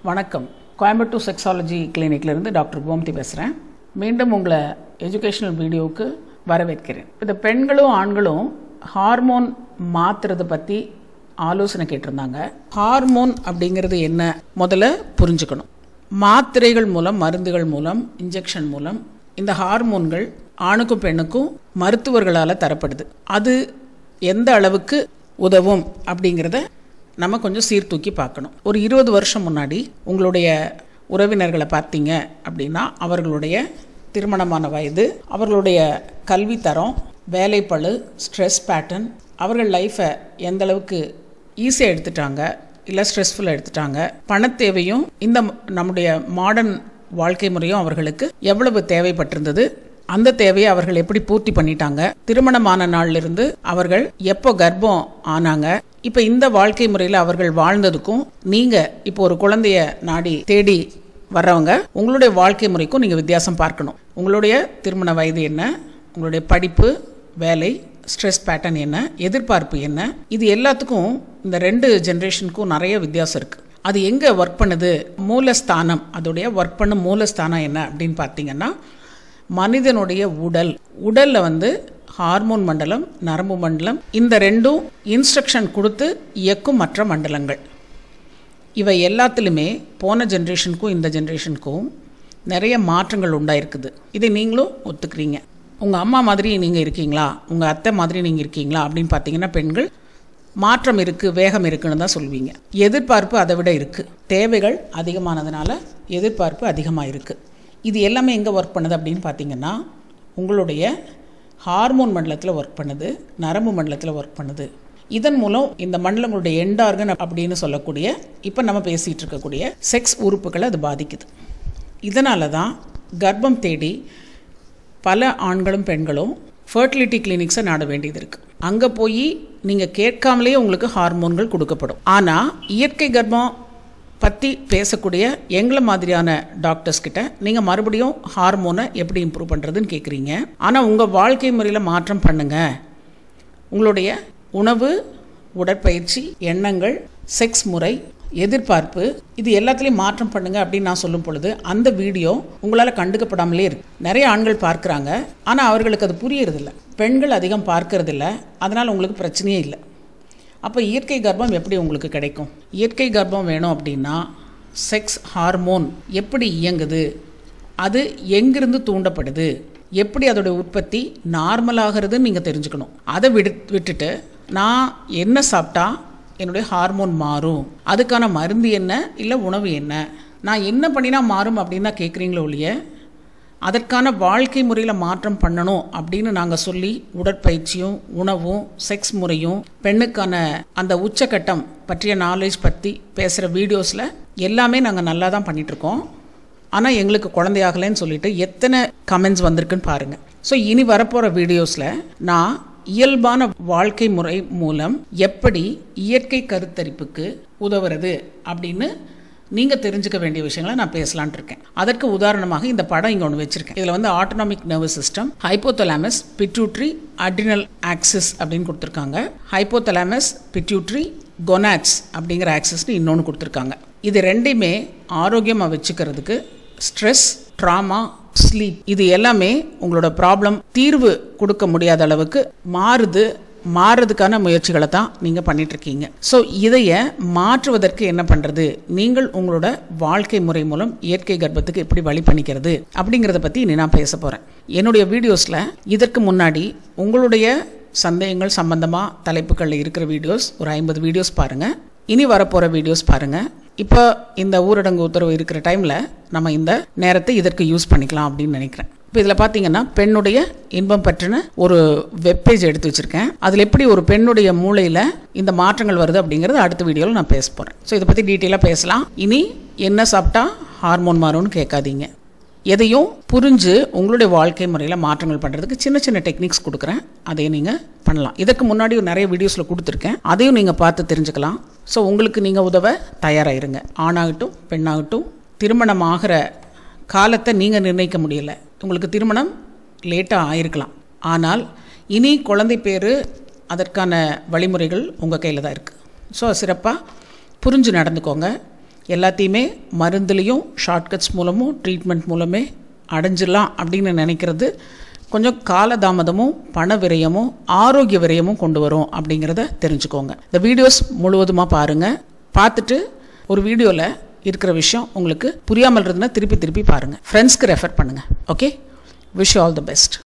வணக்கம் கோயம்புத்தூர் செக்ஸாலஜி கிளினிக்லேருந்து டாக்டர் கோமதி பேசுகிறேன் மீண்டும் உங்களை எஜுகேஷனல் வீடியோவுக்கு வரவேற்கிறேன் இந்த பெண்களும் ஆண்களும் ஹார்மோன் மாற்றுறதை பற்றி ஆலோசனை கேட்டிருந்தாங்க ஹார்மோன் அப்படிங்கிறது என்ன முதல்ல புரிஞ்சுக்கணும் மாத்திரைகள் மூலம் மருந்துகள் மூலம் இன்ஜெக்ஷன் மூலம் இந்த ஹார்மோன்கள் ஆணுக்கும் பெண்ணுக்கும் மருத்துவர்களால் தரப்படுது அது எந்த அளவுக்கு உதவும் அப்படிங்கிறத நம்ம கொஞ்சம் சீர்தூக்கி பார்க்கணும் ஒரு இருபது வருஷம் முன்னாடி உங்களுடைய உறவினர்களை பார்த்தீங்க அப்படின்னா அவர்களுடைய திருமணமான வயது அவர்களுடைய கல்வி தரம் வேலைப்பளு ஸ்ட்ரெஸ் பேட்டர்ன் அவர்கள் லைஃப்பை எந்த அளவுக்கு ஈஸியாக எடுத்துட்டாங்க இல்லை ஸ்ட்ரெஸ்ஃபுல்லாக எடுத்துட்டாங்க பணத்தேவையும் இந்த நம்முடைய மாடர்ன் வாழ்க்கை முறையும் அவர்களுக்கு எவ்வளவு தேவைப்பட்டிருந்தது அந்த தேவையை அவர்கள் எப்படி பூர்த்தி பண்ணிட்டாங்க திருமணமான நாள்லிருந்து அவர்கள் எப்போ கர்ப்பம் ஆனாங்க இப்போ இந்த வாழ்க்கை முறையில் அவர்கள் வாழ்ந்ததுக்கும் நீங்கள் இப்போ ஒரு குழந்தைய நாடி தேடி வர்றவங்க உங்களுடைய வாழ்க்கை முறைக்கும் நீங்கள் வித்தியாசம் பார்க்கணும் உங்களுடைய திருமண வயது என்ன உங்களுடைய படிப்பு வேலை ஸ்ட்ரெஸ் பேட்டர்ன் என்ன எதிர்பார்ப்பு என்ன இது எல்லாத்துக்கும் இந்த ரெண்டு ஜென்ரேஷனுக்கும் நிறைய வித்தியாசம் இருக்குது அது எங்கே ஒர்க் பண்ணுது மூலஸ்தானம் அதோடைய ஒர்க் பண்ண மூலஸ்தானம் என்ன அப்படின்னு பார்த்தீங்கன்னா மனிதனுடைய உடல் உடலில் வந்து ஹார்மோன் மண்டலம் நரம்பு மண்டலம் இந்த ரெண்டும் இன்ஸ்ட்ரக்ஷன் கொடுத்து இயக்கும் மற்ற மண்டலங்கள் இவை எல்லாத்துலேயுமே போன ஜென்ரேஷனுக்கும் இந்த ஜென்ரேஷனுக்கும் நிறைய மாற்றங்கள் உண்டாயிருக்குது இதை நீங்களும் ஒத்துக்கிறீங்க உங்கள் அம்மா மாதிரி நீங்கள் இருக்கீங்களா உங்கள் அத்தை மாதிரி நீங்கள் இருக்கீங்களா அப்படின்னு பார்த்தீங்கன்னா பெண்கள் மாற்றம் இருக்குது வேகம் இருக்குன்னு தான் சொல்வீங்க எதிர்பார்ப்பு அதை விட இருக்குது தேவைகள் அதிகமானதுனால எதிர்பார்ப்பு அதிகமாக இருக்குது இது எல்லாமே எங்கே ஒர்க் பண்ணுது அப்படின்னு பார்த்தீங்கன்னா உங்களுடைய ஹார்மோன் மண்டலத்தில் ஒர்க் பண்ணுது நரம்பு மண்டலத்தில் ஒர்க் பண்ணுது இதன் மூலம் இந்த மண்டலங்களுடைய எண்ட் ஆர்கன் அப்படின்னு சொல்லக்கூடிய இப்போ நம்ம பேசிகிட்டு இருக்கக்கூடிய செக்ஸ் உறுப்புகளை அது பாதிக்குது இதனால தான் கர்ப்பம் தேடி பல ஆண்களும் பெண்களும் ஃபர்டிலிட்டி கிளினிக்ஸை நாட வேண்டியது இருக்குது அங்கே போய் நீங்கள் கேட்காமலே உங்களுக்கு ஹார்மோன்கள் கொடுக்கப்படும் ஆனால் இயற்கை கர்ப்பம் பற்றி பேசக்கூடிய எங்களை மாதிரியான டாக்டர்ஸ் கிட்ட நீங்கள் மறுபடியும் ஹார்மோனை எப்படி இம்ப்ரூவ் பண்ணுறதுன்னு கேட்குறீங்க ஆனால் உங்கள் வாழ்க்கை முறையில் மாற்றம் பண்ணுங்கள் உங்களுடைய உணவு உடற்பயிற்சி எண்ணங்கள் செக்ஸ் முறை எதிர்பார்ப்பு இது எல்லாத்துலேயும் மாற்றம் பண்ணுங்க அப்படின்னு நான் சொல்லும் பொழுது அந்த வீடியோ உங்களால் கண்டுக்கப்படாமலே இருக்கு நிறைய ஆண்கள் பார்க்குறாங்க ஆனால் அவர்களுக்கு அது புரியறதில்ல பெண்கள் அதிகம் பார்க்கறதில்ல அதனால் உங்களுக்கு பிரச்சனையே இல்லை அப்போ இயற்கை கர்ப்பம் எப்படி உங்களுக்கு கிடைக்கும் இயற்கை கர்ப்பம் வேணும் அப்படின்னா செக்ஸ் ஹார்மோன் எப்படி இயங்குது அது எங்கிருந்து தூண்டப்படுது எப்படி அதோடைய உற்பத்தி நார்மலாகிறதுன்னு நீங்கள் தெரிஞ்சுக்கணும் அதை விடு விட்டுட்டு நான் என்ன சாப்பிட்டா என்னுடைய ஹார்மோன் மாறும் அதுக்கான மருந்து என்ன இல்லை உணவு என்ன நான் என்ன பண்ணினா மாறும் அப்படின்னு தான் கேட்குறீங்களோ ஒழிய அதற்கான வாழ்க்கை முறையில் மாற்றம் பண்ணணும் அப்படின்னு நாங்கள் சொல்லி உடற்பயிற்சியும் உணவும் செக்ஸ் முறையும் பெண்ணுக்கான அந்த உச்சக்கட்டம் பற்றிய நாலேஜ் பற்றி பேசுகிற வீடியோஸில் எல்லாமே நாங்கள் நல்லா தான் பண்ணிகிட்ருக்கோம் ஆனால் எங்களுக்கு குழந்தையாகலைன்னு சொல்லிட்டு எத்தனை கமெண்ட்ஸ் வந்திருக்குன்னு பாருங்கள் ஸோ இனி வரப்போகிற வீடியோஸில் நான் இயல்பான வாழ்க்கை முறை மூலம் எப்படி இயற்கை கருத்தரிப்புக்கு உதவுறது அப்படின்னு நீங்கள் தெரிஞ்சுக்க வேண்டிய விஷயங்களை நான் பேசலான் இருக்கேன் அதற்கு உதாரணமாக இந்த படம் இங்கே ஒன்று வச்சுருக்கேன் இதில் வந்து autonomic nervous system hypothalamus pituitary adrenal axis அப்படின்னு கொடுத்துருக்காங்க ஹைப்போதலாமஸ் பிட்யூட்ரி கொனாட்ஸ் அப்படிங்கிற ஆக்சிஸ்னு இன்னொன்று கொடுத்துருக்காங்க இது ரெண்டையுமே ஆரோக்கியமாக வச்சுக்கிறதுக்கு ஸ்ட்ரெஸ் ட்ராமா ஸ்லீப் இது எல்லாமே உங்களோட ப்ராப்ளம் தீர்வு கொடுக்க முடியாத அளவுக்கு மாறுது மாறுறதுக்கான முயற்சிகளை தான் நீங்கள் பண்ணிகிட்ருக்கீங்க ஸோ இதைய மாற்றுவதற்கு என்ன பண்ணுறது நீங்கள் உங்களோட வாழ்க்கை முறை மூலம் இயற்கை கர்ப்பத்துக்கு எப்படி வழி பண்ணிக்கிறது அப்படிங்கிறத பற்றி இனி நான் பேச போகிறேன் என்னுடைய வீடியோஸில் இதற்கு முன்னாடி உங்களுடைய சந்தேகங்கள் சம்பந்தமாக தலைப்புகளில் இருக்கிற வீடியோஸ் ஒரு ஐம்பது வீடியோஸ் பாருங்கள் இனி வரப்போகிற வீடியோஸ் பாருங்கள் இப்போ இந்த ஊரடங்கு உத்தரவு இருக்கிற டைமில் நம்ம இந்த நேரத்தை இதற்கு யூஸ் பண்ணிக்கலாம் அப்படின்னு நினைக்கிறேன் இப்போ இதில் பார்த்தீங்கன்னா பெண்ணுடைய இன்பம் பற்றின ஒரு வெப்பேஜ் எடுத்து வச்சுருக்கேன் அதில் எப்படி ஒரு பெண்ணுடைய மூளையில் இந்த மாற்றங்கள் வருது அப்படிங்கிறது அடுத்த வீடியோவில் நான் பேச போகிறேன் ஸோ இதை பற்றி டீட்டெயிலாக பேசலாம் இனி என்ன சாப்பிட்டா ஹார்மோன் மாறும்னு கேட்காதீங்க எதையும் புரிஞ்சு உங்களுடைய வாழ்க்கை முறையில் மாற்றங்கள் பண்ணுறதுக்கு சின்ன சின்ன டெக்னிக்ஸ் கொடுக்குறேன் அதையும் நீங்கள் பண்ணலாம் இதற்கு முன்னாடி நிறைய வீடியோஸில் கொடுத்துருக்கேன் அதையும் நீங்கள் பார்த்து தெரிஞ்சுக்கலாம் ஸோ உங்களுக்கு நீங்கள் உதவ தயாராகிருங்க ஆணாகட்டும் பெண்ணாகட்டும் திருமணம் ஆகிற காலத்தை நீங்கள் நிர்ணயிக்க முடியல உங்களுக்கு திருமணம் லேட்டாக ஆயிருக்கலாம் ஆனால் இனி குழந்தை பேர் அதற்கான வழிமுறைகள் உங்கள் கையில் தான் இருக்குது ஸோ சிறப்பாக புரிஞ்சு நடந்துக்கோங்க எல்லாத்தையுமே மருந்துலேயும் ஷார்ட்கட்ஸ் மூலமும் ட்ரீட்மெண்ட் மூலமே அடைஞ்சிடலாம் அப்படின்னு நினைக்கிறது கொஞ்சம் காலதாமதமும் பண விரயமும் ஆரோக்கிய விரயமும் கொண்டு வரும் அப்படிங்கிறத தெரிஞ்சுக்கோங்க இந்த வீடியோஸ் முழுவதுமாக பாருங்கள் பார்த்துட்டு ஒரு வீடியோவில் இருக்கிற விஷயம் உங்களுக்கு புரியாமல் இருந்ததுன்னா திருப்பி திருப்பி பாருங்கள் ஃப்ரெண்ட்ஸ்க்கு ரெஃபர் பண்ணுங்கள் okay wish all the best